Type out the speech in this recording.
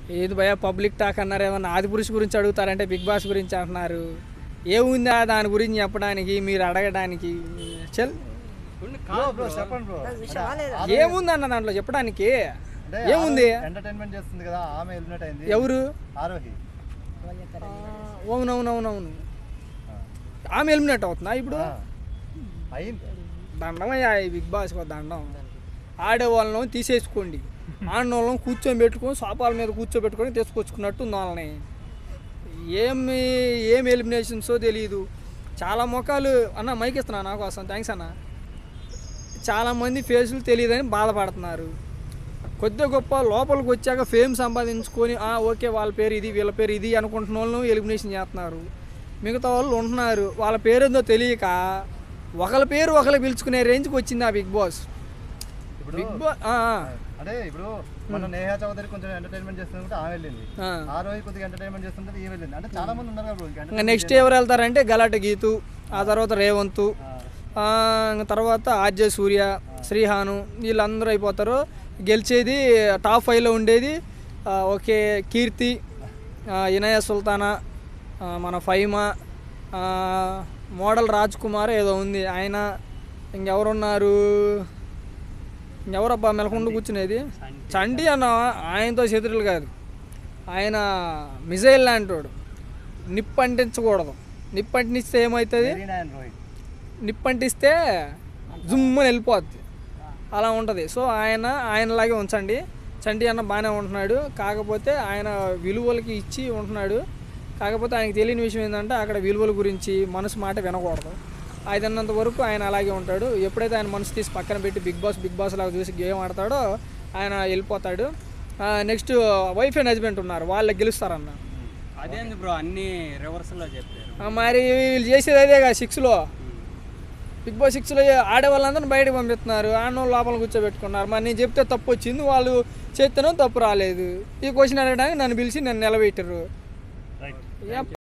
ఏది భయ public talk అన్నారు ఏమన్నా ఆది పురుషు గురించి అడుగుతారంటే బిగ్ బాస్ గురించి అంటున్నారు ఏముందా దాని గురించి చెప్పడానికి మీరు అడగడానికి చల్ బ్రో బ్రో చెప్పండి బ్రో అంటే ఏముంది అన్న దాంట్లో చెప్పడానికి అంటే ఏముంది ఆరోహి ఎంటర్టైన్మెంట్ చేస్తుంది కదా ఆమె ఎలిమినేట్ అయింది ఎవరు ఆరోహి అవునవునవునవును ఆమె ఎలిమినేట్ అవుతుందా ఇప్పుడు ఆ. అయింది దండమయ్యా ఈ బిగ్ బాస్ దండం ఆడే వాళ్ళను తీసేసుకోండి ఆడిన వాళ్ళని కూర్చొని పెట్టుకొని సోఫాల మీద కూర్చోబెట్టుకొని తీసుకొచ్చుకున్నట్టు ఉంది వాళ్ళని ఏమి ఏం ఎలిమినేషన్సో తెలియదు చాలా ముఖాలు అన్న మైక్ ఇస్తున్నా నా కోసం థ్యాంక్స్ అన్న చాలామంది ఫేసులు తెలియదని బాధపడుతున్నారు కొద్ది గొప్ప లోపలికి వచ్చాక ఫేమ్ సంపాదించుకొని "ఆ, ఓకే వాళ్ళ పేరు ఇది వీళ్ళ పేరు ఇది అనుకుంటున్న వాళ్ళను ఎలిమినేషన్ చేస్తున్నారు మిగతా వాళ్ళు ఉంటున్నారు వాళ్ళ పేరు ఏందో తెలియక ఒకళ్ళ పేరు ఒకళ్ళు పిలుచుకునే రేంజ్కి వచ్చింది ఆ బిగ్ బాస్ ఇప్పుడు బిగ్ బాస్ అంటే ఇప్పుడు మన నేహా చౌదరి కొంచెం ఎంటర్టైన్మెంట్ చేస్తుంటే ఆమె వెళ్ళింది ఆరోహి కొద్దిగా ఎంటర్టైన్మెంట్ చేస్తుంటే ఈమె వెళ్ళింది అంటే చాలా మంది ఉన్నారు కదా బ్రో ఇంకా ఇంకా entertainment నెక్స్ట్ ఎవరు వెళ్తారంటే గలాట గీతు ఆ తర్వాత రేవంతు ఆ, ఆ, ఇంకా తర్వాత ఆర్జే సూర్య శ్రీహాను వీళ్ళందరూ అయిపోతారు గెలిచేది టాప్ ఫైవ్లో ఉండేది ఆ, ఓకే కీర్తి ఆ, ఇనయ సుల్తానా ఆ, మన ఫైమా ఆ, మోడల్ రాజ్ కుమార్ ఏదో ఉంది ఆయన ఇంకెవరున్నారు ఇంకెవరబ్బా మెలకుండా కూర్చునేది చంటి అన్న ఆయనతో శత్రులు కాదు ఆయన మిజైల్ లాంటోడు నిప్పు అంటించకూడదు నిప్పు అంటిస్తే ఏమవుతుంది మెరీనా అండ్ రోహిత్ నిప్పంటిస్తే జుమ్మని వెళ్ళిపోద్ది అలా ఉంటుంది సో ఆయన ఆయనలాగే ఉంచండి చంటి అన్న బాగానే ఉంటున్నాడు కాకపోతే ఆయన విలువలకి ఇచ్చి ఉంటున్నాడు కాకపోతే ఆయనకి తెలియని విషయం ఏంటంటే అక్కడ విలువల గురించి మనసు మాట వినకూడదు అయినంత వరకు ఆయన అలాగే ఉంటాడు ఎప్పుడైతే ఆయన మనసు తీసి పక్కన పెట్టి బిగ్ బాస్ బిగ్ బాస్ లాగా చూసి గేమ్ ఆడతాడో ఆయన వెళ్ళిపోతాడు నెక్స్ట్ వైఫ్ అండ్ హస్బెండ్ ఉన్నారు వాళ్ళు గెలుస్తారన్న అదేంది బ్రో అన్ని రివర్స్లో చెప్పారు ఆ, మరి వీళ్ళు చేసేది అదేగా సిక్స్లో బిగ్ బాస్ సిక్స్లో ఆడే వాళ్ళందరినీ బయటకు పంపిస్తున్నారు ఆడిన లోపల కూర్చోబెట్టుకున్నారు మరి నేను చెప్తే తప్పు వచ్చింది వాళ్ళు చేస్తేనో తప్పు రాలేదు ఈ క్వశ్చన్ అడగడానికి నన్ను పిలిచి నన్ను నిలబెట్టారు రైట్ ఏ